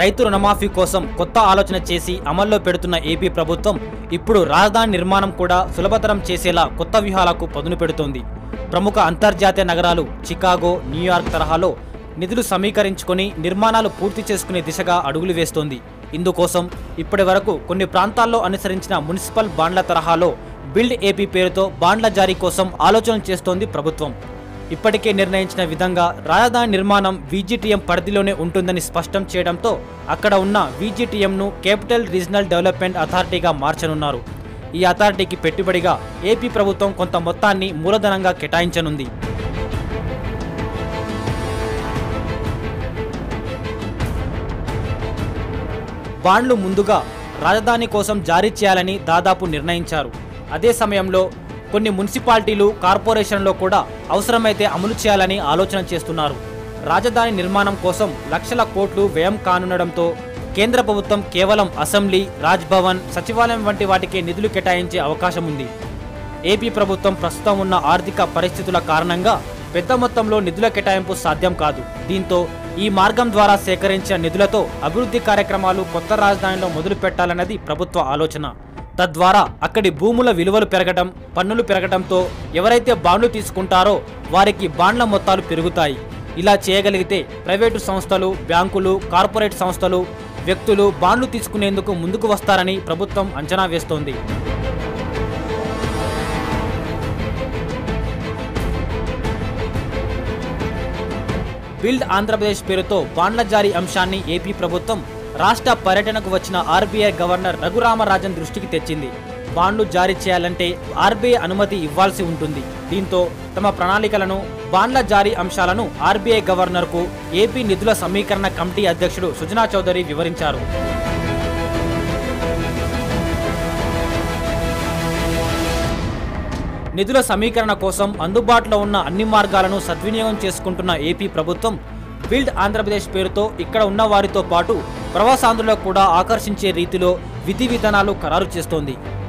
రైతు రుణమాఫీ కోసం కొత్త ఆలోచన చేసి అమల్లో పెడుతున్న ఏపీ ప్రభుత్వం ఇప్పుడు రాజధాని నిర్మాణం కూడా సులభతరం చేసేలా కొత్త వ్యూహాలకు పదును పెడుతోంది ప్రముఖ అంతర్జాతీయ నగరాలు చికాగో న్యూయార్క్ తరహాలో నిధులు సమీకరించుకొని నిర్మాణాలు పూర్తి చేసుకునే దిశగా అడుగులు వేస్తోంది ఇందుకోసం ఇప్పటి వరకు కొన్ని ప్రాంతాల్లో అనుసరించిన మున్సిపల్ బాండ్ల తరహాలో బిల్డ్ ఏపీ పేరుతో బాండ్ల జారీ కోసం ఆలోచన చేస్తోంది ప్రభుత్వం ఇప్పటికే నిర్ణయించిన విధంగా రాజధాని నిర్మాణం వీజీటీఎం పరిధిలోనే ఉంటుందని స్పష్టం చేయడంతో అక్కడ ఉన్న వీజీటీఎంను క్యాపిటల్ రీజనల్ డెవలప్మెంట్ అథారిటీగా మార్చనున్నారు ఈ అథారిటీకి పెట్టుబడిగా ఏపీ ప్రభుత్వం కొంత మొత్తాన్ని మూలధనంగా కేటాయించనుంది బాండ్లు ముందుగా రాజధాని కోసం జారీ చేయాలని దాదాపు నిర్ణయించారు అదే సమయంలో కొన్ని మున్సిపాలిటీలు కార్పొరేషన్లో కూడా అవసరమైతే అమలు చేయాలని ఆలోచన చేస్తున్నారు రాజధాని నిర్మాణం కోసం లక్షల కోట్లు వ్యయం కానుండడంతో కేంద్ర ప్రభుత్వం కేవలం అసెంబ్లీ రాజ్భవన్ సచివాలయం వంటి వాటికే నిధులు కేటాయించే అవకాశం ఉంది ఏపీ ప్రభుత్వం ప్రస్తుతం ఉన్న ఆర్థిక పరిస్థితుల కారణంగా పెద్ద మొత్తంలో నిధుల కేటాయింపు సాధ్యం కాదు దీంతో ఈ మార్గం ద్వారా సేకరించిన నిధులతో అభివృద్ధి కార్యక్రమాలు కొత్త రాజధానిలో మొదలు పెట్టాలన్నది ప్రభుత్వ ఆలోచన తద్వారా అక్కడి భూముల విలువలు పెరగడం పన్నులు పెరగడంతో ఎవరైతే బాండ్లు తీసుకుంటారో వారికి బాండ్ల మొత్తాలు పెరుగుతాయి ఇలా చేయగలిగితే ప్రైవేటు సంస్థలు బ్యాంకులు కార్పొరేట్ సంస్థలు వ్యక్తులు బాండ్లు తీసుకునేందుకు ముందుకు వస్తారని ప్రభుత్వం అంచనా వేస్తోంది బిల్డ్ ఆంధ్రప్రదేశ్ పేరుతో బాండ్ల జారీ అంశాన్ని ఏపీ ప్రభుత్వం రాష్ట్ర పర్యటనకు వచ్చిన ఆర్బీఐ గవర్నర్ రఘురామరాజన్ దృష్టికి తెచ్చింది బాండ్లు జారీ చేయాలంటే ఆర్బీఐ అనుమతి ఇవ్వాల్సి ఉంటుంది దీంతో తమ ప్రణాళికలను బాండ్ల జారీ అంశాలను ఆర్బీఐ గవర్నర్కు ఏపీ నిధుల సమీకరణ కమిటీ అధ్యక్షుడు సుజనా చౌదరి వివరించారు నిధుల సమీకరణ కోసం అందుబాటులో ఉన్న అన్ని మార్గాలను సద్వినియోగం చేసుకుంటున్న ఏపీ ప్రభుత్వం బిల్డ్ ఆంధ్రప్రదేశ్ పేరుతో ఇక్కడ ఉన్న వారితో పాటు ప్రవాసాంధ్రులకు కూడా ఆకర్షించే రీతిలో విధి విధానాలు ఖరారు చేస్తోంది